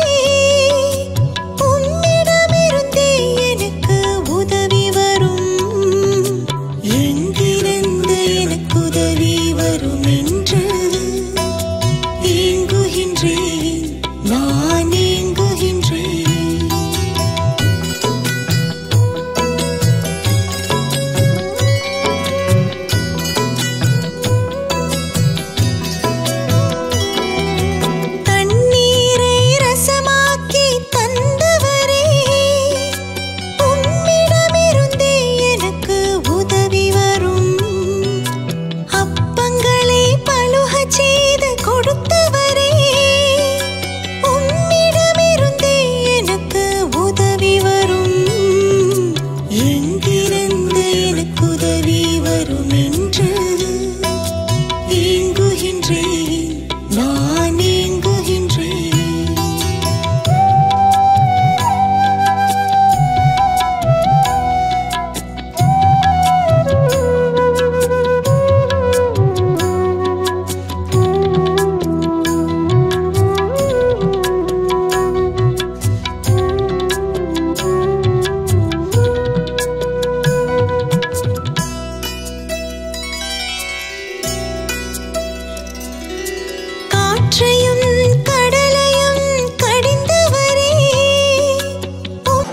உம்மிடமிருந்தே எனக்கு உதவி வரும் எங்கிருந்து எனக்கு உதவி வரும் என்று ஏங்குகின்றேன் நான் ஏங்குகின்றேன் தண்ணீரை ரசமாக்கி தந்தவரே உம்மிடமிருந்தே எனக்கு உதவி வரும் அப்பங்களை பழுகச் செய்து கொடுத்தவரே உம்மிடமிருந்தே எனக்கு உதவி வரும் எங்கிருந்து எனக்கு உதவி வரும் என்று ஏங்குகின்றேன் நான் ஏங்குகின்றேன் காற்றையும் கடலையும் கடிந்தவரே உம்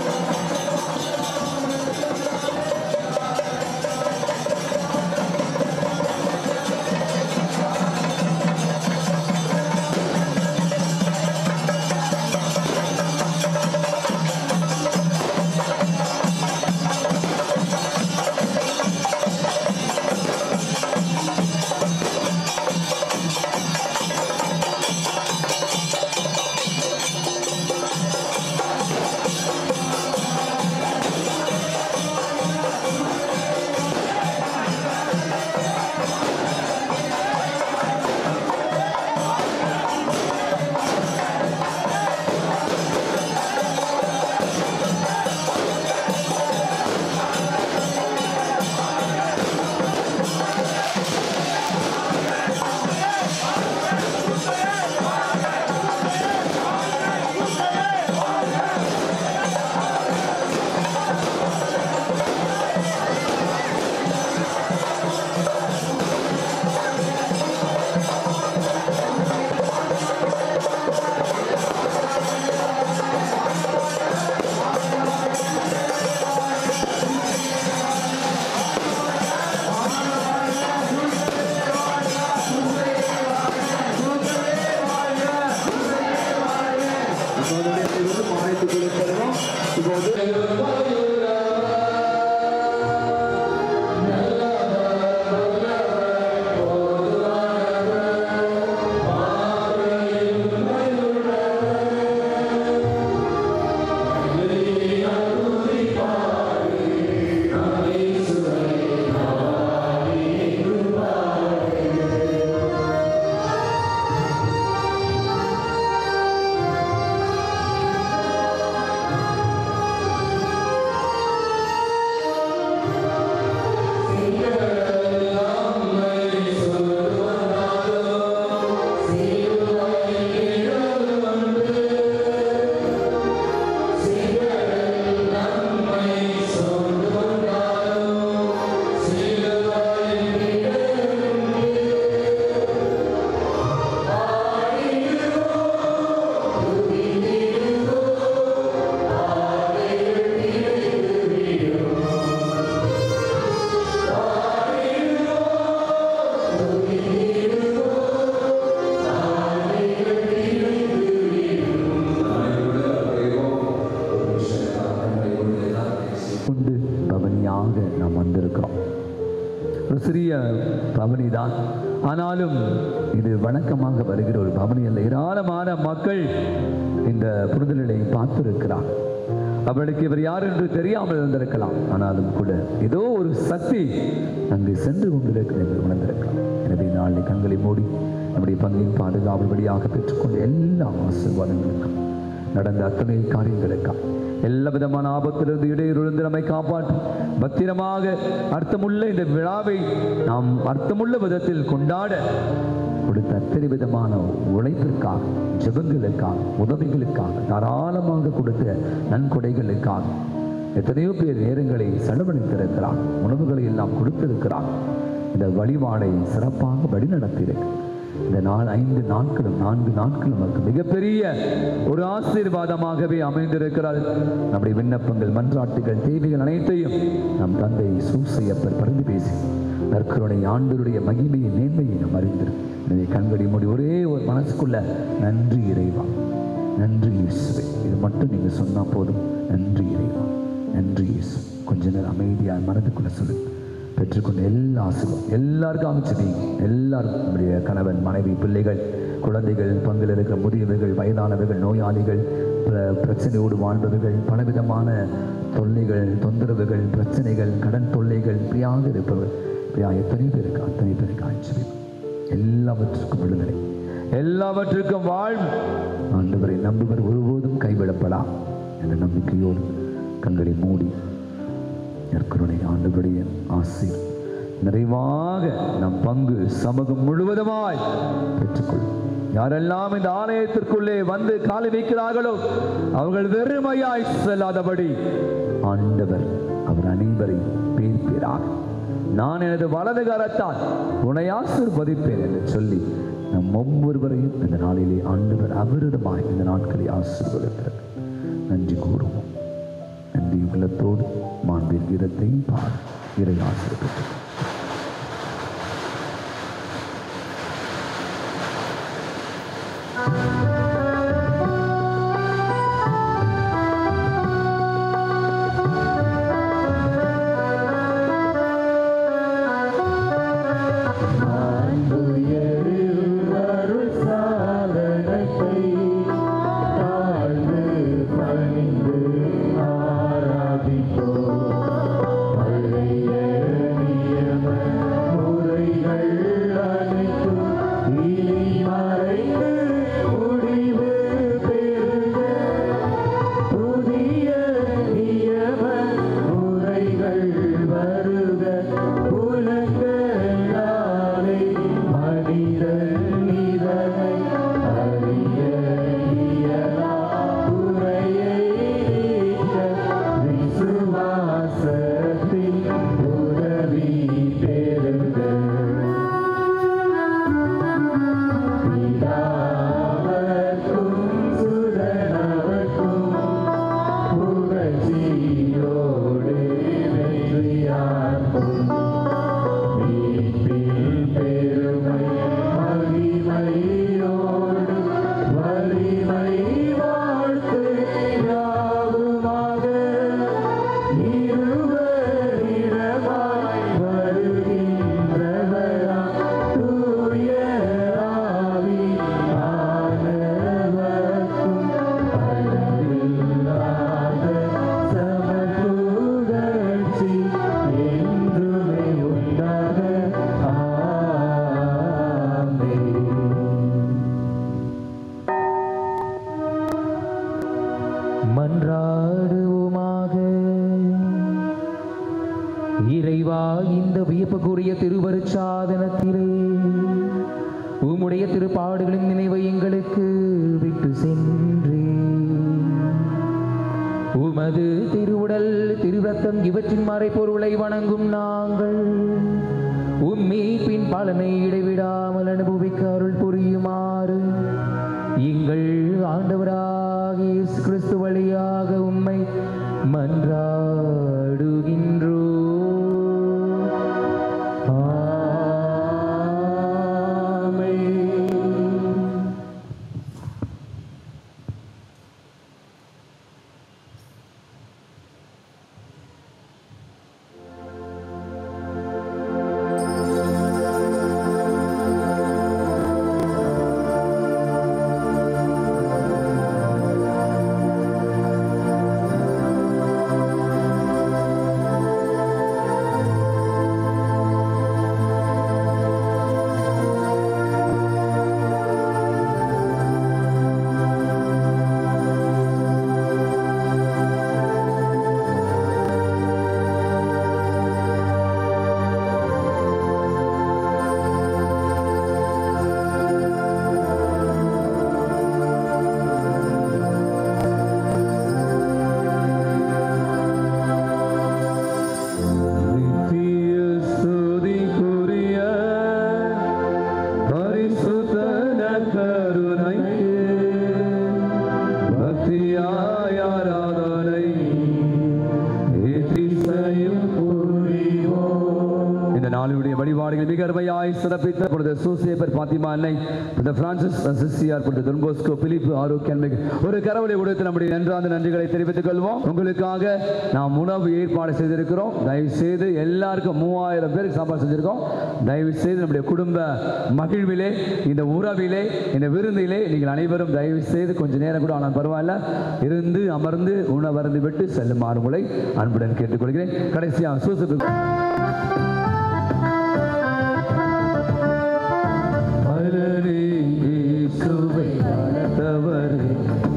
பவனியாக நாம் வந்திருக்கிறோம் ஒரு சிறிய பவனி தான் ஆனாலும் இது வணக்கமாக வருகிற ஒரு பவனி அல்ல ஏராளமான மக்கள் இந்த புரிதலை பார்த்திருக்கிறார் அவளுக்கு இவர் யார் என்று தெரியாமல் இருந்திருக்கலாம் ஆனாலும் கூட ஏதோ ஒரு சக்தி அங்கு சென்று கொண்டிருக்கிறது என்று உணர்ந்திருக்கலாம் எனவே நாளை கண்களை மூடி நம்முடைய பங்கின் பாதுகாவல் வழியாக பெற்றுக்கொண்ட எல்லா ஆசீர்வாதங்களுக்கும் நடந்த அத்தனை காரியங்களுக்காக எல்லா விதமான ஆபத்திலிருந்து இடையிலிருந்து நம்மை காப்பாற்றும் பத்திரமாக அர்த்தமுள்ள இந்த விழாவை நாம் அர்த்தமுள்ள விதத்தில் கொண்டாட கொடுத்த அத்தனை விதமான உழைப்பிற்காக ஜெபங்களுக்காக உதவிகளுக்காக தாராளமாக கொடுத்த நன்கொடைகளுக்காக எத்தனையோ பேர் நேரங்களை செலவழித்திருக்கிறார் உணவுகளை எல்லாம் கொடுத்திருக்கிறார் இந்த வழிபாடை சிறப்பாக வழிநடத்தியிருக்கு இந்த நாள் ஐந்து நாட்களும் நான்கு நாட்களும் நமக்கு மிகப்பெரிய ஒரு ஆசீர்வாதமாகவே அமைந்திருக்கிறது நம்முடைய விண்ணப்பங்கள் மன்றாட்டுகள் தேவைகள் அனைத்தையும் நம் தந்தை சூசையப்பர் பரிந்து பேசி நற்கருடைய ஆண்டருடைய மகிமையை மேன்மையை நாம் அறிந்திருக்கும் எனவே கண்கடி மூடி ஒரே ஒரு மனசுக்குள்ள நன்றி இறைவா நன்றி இயேசுவே இது மட்டும் நீங்க சொன்னா போதும் நன்றி இறைவா நன்றி இயேசு கொஞ்ச நேரம் அமைதியா மனதுக்குள்ள சொல்லுங்க பெற்றுக்கொண்ட எல்லா ஆசீர்வாதம் எல்லாருக்காக செபிங்க எல்லாரும் நம்முடைய கணவன் மனைவி பிள்ளைகள் குழந்தைகள் பங்கில் இருக்கிற முதியவர்கள் வயதானவர்கள் நோயாளிகள் பிர- பிரச்சனையோடு வாழ்பவர்கள் பலவிதமான தொல்லைகள் தொந்தரவுகள் பிரச்சனைகள் கடன் தொல்லைகள் இப்படியாக இருப்பவர் இப்படியா எத்தனை பேருக்கு அத்தனை பேருக்கு ஆட்சி எல்லாவற்றுக்கும் விடுதலை எல்லாவற்றுக்கும் வாழ்வு ஆண்டவரை நம்புவர் ஒருபோதும் கைவிடப்படாம் என்ற நம்பிக்கையோடு கண்களை மூடி நற்கருணை ஆண்டவருடைய ஆசி நிறைவாக நம் பங்கு சமூகம் முழுவதுமாய் பெற்றுக்கொள்ளும் யாரெல்லாம் இந்த ஆலயத்திற்குள்ளே வந்து காலை வைக்கிறார்களோ அவர்கள் வெறுமையாய் செல்லாதபடி ஆண்டவர் அவர் அனைவரையும் பேர் பேராக நான் எனது வலது கரத்தால் உன்னை ஆசீர்வதிப்பேன் என்று சொல்லி நம் ஒவ்வொருவரையும் இந்த நாளிலே ஆண்டவர் அவரிடமாய் இந்த நாட்களை ஆசீர்வதித்தார் நன்றி கூறுவோம் நன்றி உள்ளத்தோடு மாண்பின் கீதத்தையும் பார் இறை ஆசிரியர் மன்றாடுவோமாக இறைவா இந்த வியப்புக்குரிய திருவருட்சாதனத்திலே உம்முடைய திருப்பாடுகளின் நினைவை எங்களுக்கு விட்டு சென்றே உமது திருவுடல் திருரத்தம் இவற்றின் மறைப்பொருளை வணங்கும் நாங்கள் உம்மீட்பின் பலனை இடைவிடாமல் அனுபவிக்க அருள் புரியுமாறு எங்கள் ஆண்டவராக இயேசு கிறிஸ்து வழியாக உம்மை மன்றாடுகின்றோ உமக்காய் ஆராதனை ஏற்றிசையும் புரிவோம். இந்த நாளுடைய வழிபாடுகள் மிக அருமையாய் சிறப்பித்த பொழுது சூசேபர் பாத்திமா அன்னை இந்த பிரான்சிஸ் சிசிஆர் பொழுது தொன்போஸ்கோ பிலிப்பு ஆரோக்கியம் மிகு ஒரு கரவலை உடைத்து நம்முடைய நன்றாந்த நன்றிகளை தெரிவித்துக் கொள்வோம் உங்களுக்காக நாம் உணவு ஏற்பாடு செய்திருக்கிறோம் தயவு செய்து எல்லாருக்கும் மூவாயிரம் பேருக்கு சாப்பாடு செஞ்சிருக்கோம் தயவு செய்து நம்முடைய குடும்ப மகிழ்விலே இந்த உறவிலே இந்த விருந்திலே நீங்கள் அனைவரும் தயவு செய்து கொஞ்ச நேரம் கூட ஆனால் பரவாயில்ல இருந்து அமர்ந்து உணவருந்து விட்டு செல்லுமாறு உங்களை அன்புடன் கேட்டுக்கொள்கிறேன் கடைசியாக சூசப்பு மலரே இயேசுவை வளர்த்தவரே,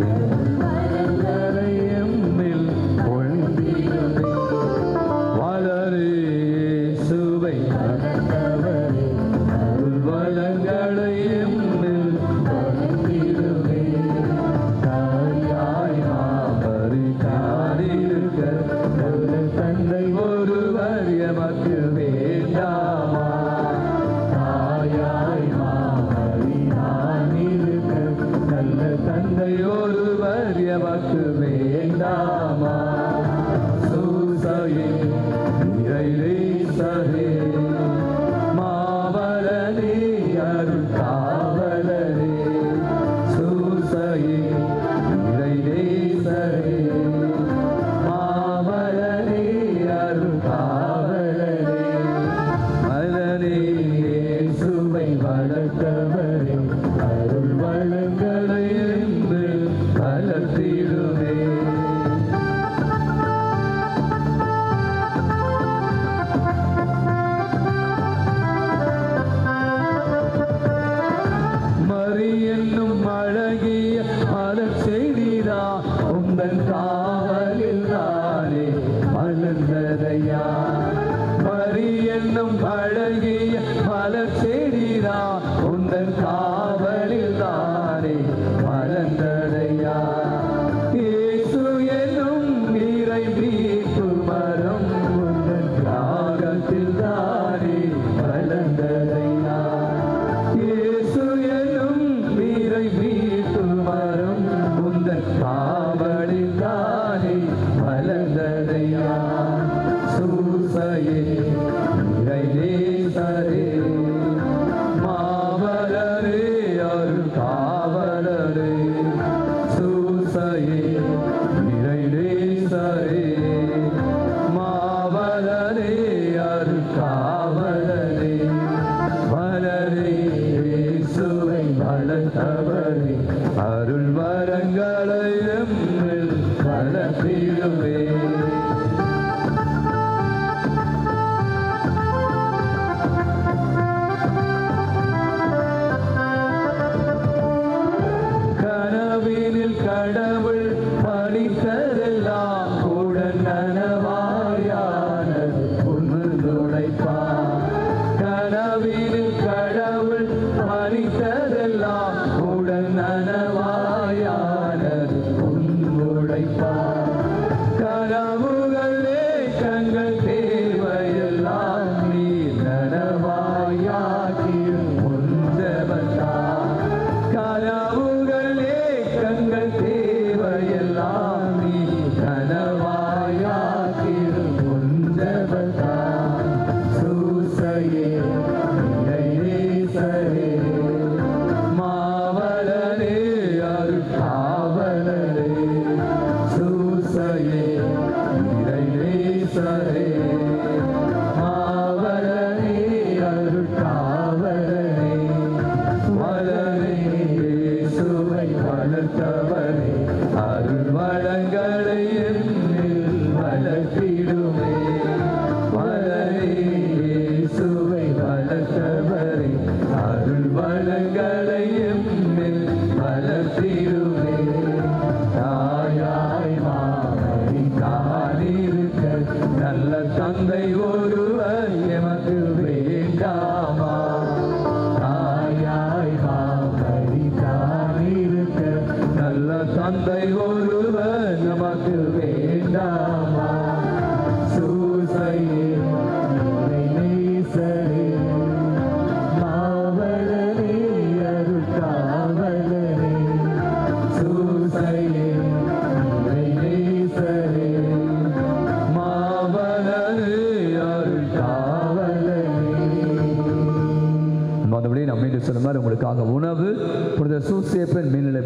மலரை எம்மில் பொழிந்திடுமே. வளரே இயேசுவை வளர்த்தவரே, அருள் வளங்களை எம்மில் பொழிந்திடுமே. தாயாய் மாமரி காரிருக்க, நல்ல தந்தை ஒருவர் எமக்கு வேண்டாமா தாயாய் மாமரி நான் இருக்க நல்ல தந்தை ஒருவர் எமக்கு வேண்டாமா சூசையே இறைசரே மாவலனே அருள் காவலரே சூசையே இறைசரே மாவலனே அருள் காவலரே மலரே சுவை வளர்த்தவரே அருள் வளங்களை என்று வளர்த்திடுவே மறி என்னும் அழகிய மலர் செய்திரா உங்கள் காவலில் நானே மலர்ந்ததையா மறி என்னும் அழகிய மலர் செய்திரா உங்கள் காவலில் நானே மலர்ந்ததையா இயேசு என்னும் நீரை மீட்பு மரம் உங்கள் தியாகத்தில் தானே வளர்ந்ததையா இயேசு எனும் நீரை மீட்டு மரம் உந்தன் காவலில் தானே மலர்ந்ததையா சூசையே நீரை நேசரே மாவலரே அருள் காவலரே சூசையே நீரை நேசரே மாவலரே அருள் காவலரே வளரே இயேசுவை வளர்த்தவரே அருள் வரங்களை எம்மில் வளர்த்திடுவே கனவினில் கடவுள் பணித்ததெல்லாம் கூட நனவாயானது உணர்ந்துடைப்பார் கனவினில் கடவுள் பணித்ததெல்லாம் கூட நனவாயானது உன்னுடைப்பார் கனவுகளே கண்கள் தேவையெல்லாம் நீ நனவாயாக்கி முந்தவத்தார் கனவுகளே கண்கள் தேவையெல்லாம் நீ கனவாயாக்கிடும் முந்தவத்தார் சூசையே இறைநேசரே மாவலரே அருள் காவலரே சூசையே இறைநேசரே மாவலரே அருள் காவலரே வளரே இயேசுவை வளர்த்தவரே அருள் வளங்களை என்னில் வளர்த்திடுமே வளரே இயேசுவை வளர்த்தவரே அருள் வளங்களை எம்மில் வளர்த்திடுமே தாயாய் மாமரி காலிருக்க நல்ல தந்தை ஒருவர் எமக்கு வேண்டாமா தாயாய் மாமரி காலிருக்க நல்ல தந்தை ஒருவர் நமக்கு வேண்டாமா சூசையே உன்னை நேசரே மாவலரே அருள் காவலரே சூசையே உன்னை மாதிரி உங்களுக்காக உணவு புனித சூசேப்பன் மேல்நிலை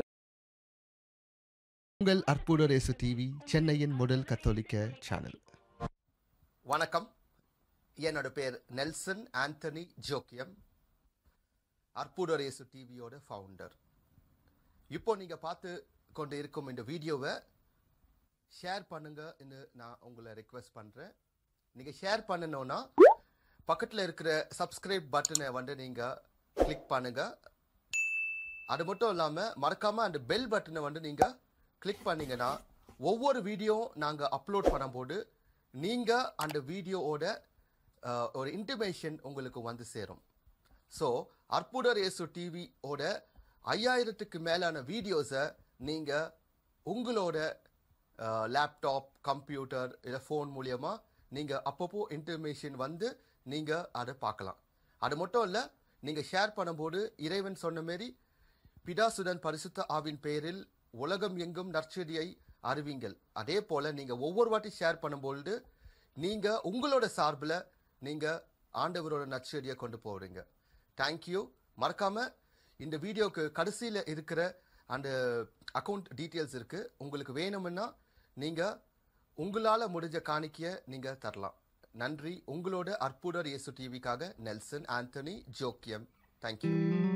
உங்கள் அற்புதர் இயேசு டிவி சென்னையின் முதல் கத்தோலிக்க சேனல் வணக்கம் என்னோட பேர் நெல்சன் ஆண்டனி ஜோக்கியம் அற்புதர் இயேசு டிவியோட ஃபவுண்டர் இப்போ நீங்க பார்த்து கொண்டு இருக்கும் இந்த வீடியோவை ஷேர் பண்ணுங்கன்னு நான் உங்களை ரெக்வெஸ்ட் பண்றேன் நீங்க ஷேர் பண்ணணும்னா பக்கத்தில் இருக்கிற சப்ஸ்கிரைப் பட்டனை வந்து நீங்க கிளிக் பண்ணுங்க அது மட்டும் இல்லாமல் மறக்காம அந்த பெல் பட்டனை வந்து நீங்க கிளிக் பண்ணீங்கன்னா ஒவ்வொரு வீடியோ நாங்கள் அப்லோட் பண்ணும்போது நீங்க அந்த வீடியோவோட அஹ், ஒரு இன்டிமேஷன் உங்களுக்கு வந்து சேரும் ஸோ அற்புதர் இயேசு டிவியோட ஐயாயிரத்துக்கு மேலான வீடியோஸை நீங்கள் உங்களோட லேப்டாப் கம்ப்யூட்டர் இல்லை ஃபோன் மூலியமாக நீங்கள் அப்பப்போ இன்டர்மேஷன் வந்து நீங்கள் அதை பார்க்கலாம் அது மட்டும் இல்லை நீங்கள் ஷேர் பண்ணும்போது இறைவன் சொன்ன மாரி பிதாசுடன் பரிசுத்த ஆவின் பெயரில் உலகம் எங்கும் நற்செடியை அறிவிங்கள் அதே போல் நீங்கள் ஒவ்வொரு வாட்டி ஷேர் பண்ணும்பொழுது நீங்கள் உங்களோட சார்பில் நீங்கள் ஆண்டவரோட நற்செடியை கொண்டு போகிறீங்க தேங்க்யூ மறக்காம இந்த வீடியோக்கு கடைசியில் இருக்கிற அந்த அக்கௌண்ட் டீட்டெயில்ஸ் இருக்குது உங்களுக்கு வேணும்னா நீங்கள் உங்களால் முடிஞ்ச காணிக்கையை நீங்கள் தரலாம் நன்றி உங்களோட அற்புதர் இயேசு டிவிக்காக நெல்சன் ஆண்டனி ஜோக்கியம் தேங்க்யூ